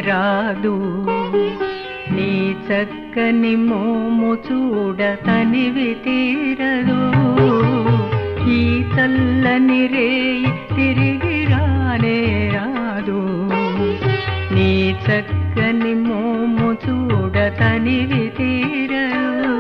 రాదు నీ చక్కని మోము చూడ తనివి తీరదు ఈ చల్లని రేయి తిరిగి రానే రాదు నీ చక్కని మోము చూడ తనివి తీరదు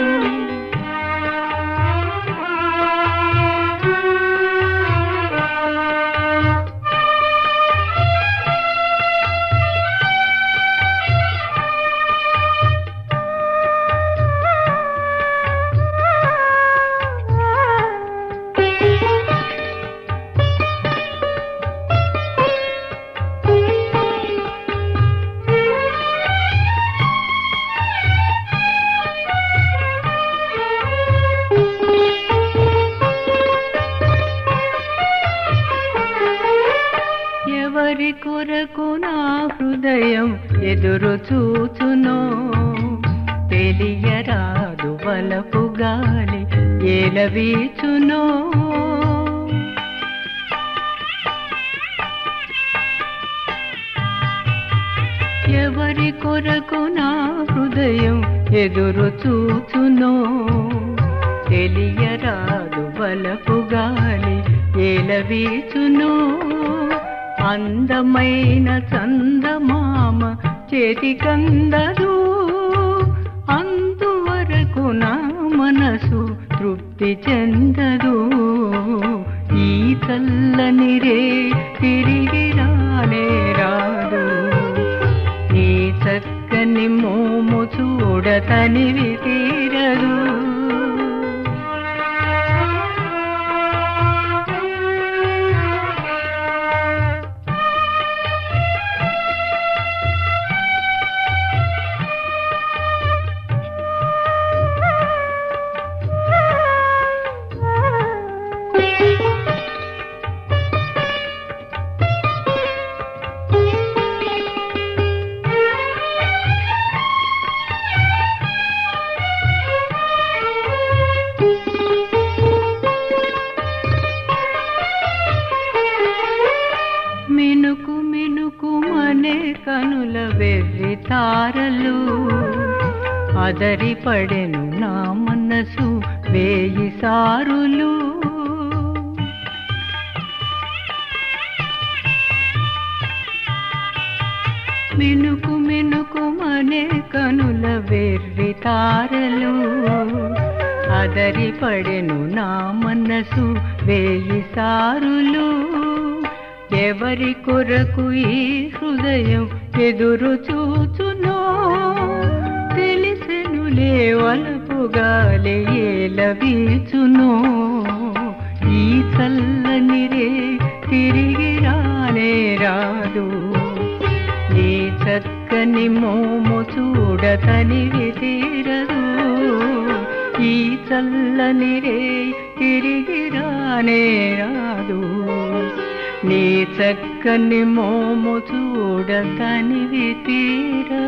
ఎవరి కొరకు నా హృదయం ఎదురు చూచునో తెలియరాదు వలపు గాలి ఏలవీచునో ఎవరి కొరకు నా హృదయం ఎదురు చూచునో తెలియరాదు వలపు గాలి ఏలవీచునో అందమైన చందమామ చేతికందదు అందువరకు నా మనసు తృప్తి చెందదు ఈ చల్లని రే తిరిగి రానే రాదు ఈ చక్కని మోము చూడ తనివి తీరదు మినుకు మినుకు మనే కనుల వెర్రి తారలు అదరి పడెను నా మనసు వేయి సారులు మినుకు మినుకు మనే కనుల వెర్రి తారలు అదరి పడెను నా మనసు వేయి సారులు ఎవరి కొరకు ఈ హృదయం ఎదురు చూచునో తెలిసెనులే వలపు గాలి ఏలవీచునో ఈ చల్లని రే తిరిగి రానే రాదు నీ చక్కని మోము చూడ తనివి తీరదు ఈ చల్లని రే తిరిగి రానే రాదు నీ చక్కని మోము చూడ తనివి తీరదు